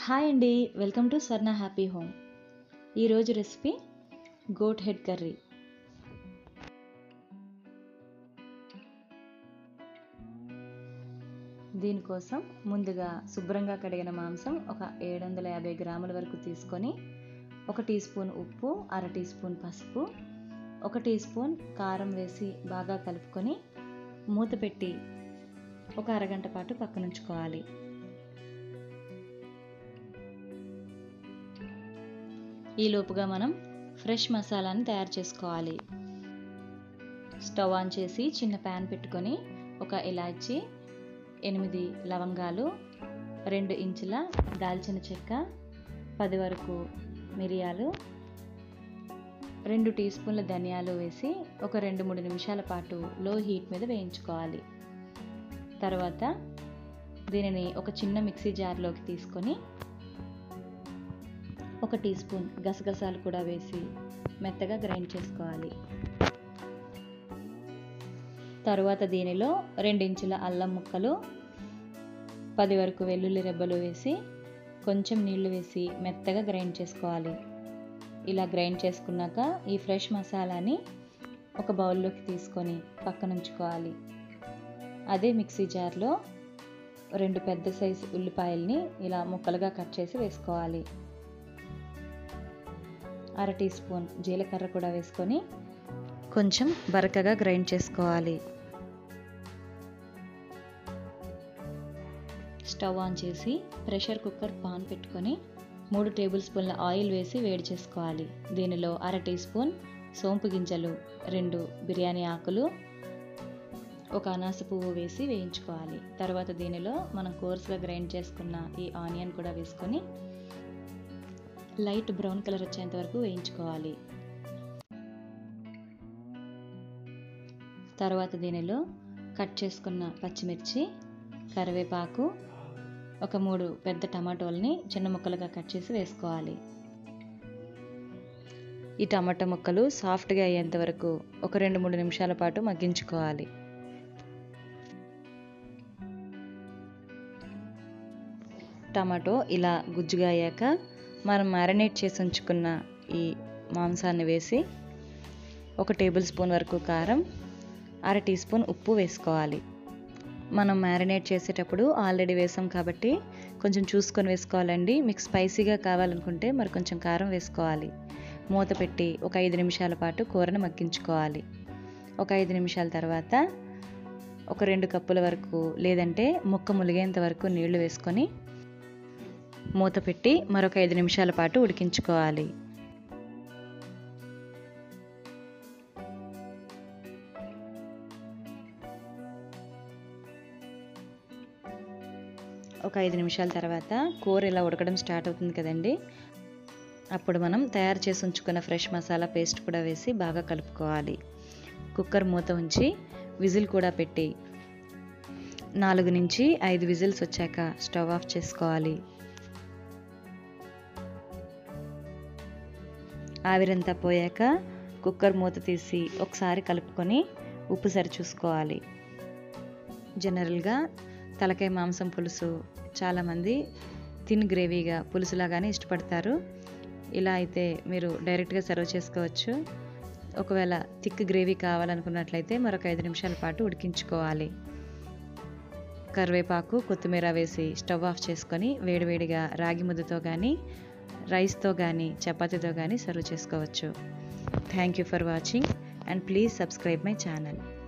hi అండి welcome to Sarna happy home ఈరోజు recipe goat head curry దీనికోసం ముందుగా శుభ్రంగా కడిగిన మాంసం ఒక ఏడు వందల యాభై గ్రాముల వరకు తీసుకొని ఒక టీ స్పూన్ ఉప్పు అర టీ స్పూన్ పసుపు ఒక టీ స్పూన్ కారం వేసి బాగా కలుపుకొని మూత పెట్టి ఒక అరగంట పాటు పక్కనుంచుకోవాలి ఈలోపుగా మనం ఫ్రెష్ మసాలాని తయారు చేసుకోవాలి స్టవ్ ఆన్ చేసి చిన్న ప్యాన్ పెట్టుకొని ఒక ఇలాచి ఎనిమిది లవంగాలు రెండు ఇంచుల దాల్చిన చెక్క పది వరకు మిరియాలు రెండు టీ స్పూన్ల ధనియాలు వేసి ఒక రెండు మూడు నిమిషాల పాటు లో హీట్ మీద వేయించుకోవాలి తర్వాత దీనిని ఒక చిన్న మిక్సీ జార్లోకి తీసుకొని ఒక టీ స్పూన్ గసగసాలు కూడా వేసి మెత్తగా గ్రైండ్ చేసుకోవాలి తరువాత దీనిలో రెండించుల అల్లం ముక్కలు పది వరకు వెల్లుల్లి రెబ్బలు వేసి కొంచెం నీళ్లు వేసి మెత్తగా గ్రైండ్ చేసుకోవాలి ఇలా గ్రైండ్ చేసుకున్నాక ఈ ఫ్రెష్ మసాలాని ఒక బౌల్లోకి తీసుకొని పక్కన ఉంచుకోవాలి అదే మిక్సీ జార్లో రెండు పెద్ద సైజు ఉల్లిపాయల్ని ఇలా ముక్కలుగా కట్ చేసి వేసుకోవాలి అర టీ స్పూన్ జీలకర్ర కూడా వేసుకొని కొంచెం బరకగా గ్రైండ్ చేసుకోవాలి స్టవ్ ఆన్ చేసి ప్రెషర్ కుక్కర్ పాన్ పెట్టుకొని మూడు టేబుల్ స్పూన్ల ఆయిల్ వేసి వేడి చేసుకోవాలి దీనిలో అర టీ స్పూన్ సోంపు గింజలు రెండు బిర్యానీ ఆకులు ఒక అనాస పువ్వు వేసి వేయించుకోవాలి తర్వాత దీనిలో మనం కోర్స్గా గ్రైండ్ చేసుకున్న ఈ ఆనియన్ కూడా వేసుకొని లైట్ బ్రౌన్ కలర్ వచ్చేంత వరకు వేయించుకోవాలి తర్వాత దీనిలో కట్ చేసుకున్న పచ్చిమిర్చి కరివేపాకు ఒక మూడు పెద్ద టమాటోల్ని చిన్న ముక్కలుగా కట్ చేసి వేసుకోవాలి ఈ టమాటా ముక్కలు సాఫ్ట్గా అయ్యేంత వరకు ఒక రెండు మూడు నిమిషాల పాటు మగ్గించుకోవాలి టమాటో ఇలా గుజ్జుగా అయ్యాక మనం మ్యారినేట్ చేసి ఉంచుకున్న ఈ మాంసాన్ని వేసి ఒక టేబుల్ స్పూన్ వరకు కారం అర టీ స్పూన్ ఉప్పు వేసుకోవాలి మనం మ్యారినేట్ చేసేటప్పుడు ఆల్రెడీ వేసాం కాబట్టి కొంచెం చూసుకొని వేసుకోవాలండి మీకు స్పైసీగా కావాలనుకుంటే మరి కొంచెం కారం వేసుకోవాలి మూత పెట్టి ఒక ఐదు నిమిషాల పాటు కూరను మగ్గించుకోవాలి ఒక ఐదు నిమిషాల తర్వాత ఒక రెండు కప్పుల వరకు లేదంటే ముక్క ములిగేంత వరకు నీళ్లు వేసుకొని మూత పెట్టి మరొక ఐదు నిమిషాల పాటు ఉడికించుకోవాలి ఒక ఐదు నిమిషాల తర్వాత కూర ఇలా ఉడకడం స్టార్ట్ అవుతుంది కదండి అప్పుడు మనం తయారు చేసి ఉంచుకున్న ఫ్రెష్ మసాలా పేస్ట్ కూడా వేసి బాగా కలుపుకోవాలి కుక్కర్ మూత ఉంచి విజిల్ కూడా పెట్టి నాలుగు నుంచి ఐదు విజిల్స్ వచ్చాక స్టవ్ ఆఫ్ చేసుకోవాలి ఆవిరంతా పోయాక కుక్కర్ మూత తీసి ఒకసారి కలుపుకొని ఉప్పు సరి చూసుకోవాలి జనరల్గా తలకాయ మాంసం పులుసు చాలామంది తిన్ గ్రేవీగా పులుసులాగానే ఇష్టపడతారు ఇలా అయితే మీరు డైరెక్ట్గా సర్వ్ చేసుకోవచ్చు ఒకవేళ థిక్ గ్రేవీ కావాలనుకున్నట్లయితే మరొక ఐదు నిమిషాల పాటు ఉడికించుకోవాలి కరివేపాకు కొత్తిమీర వేసి స్టవ్ ఆఫ్ చేసుకొని వేడివేడిగా రాగి ముద్దతో కానీ రైస్తో కానీ చపాతీతో కానీ సర్వ్ చేసుకోవచ్చు thank you for watching and please subscribe my channel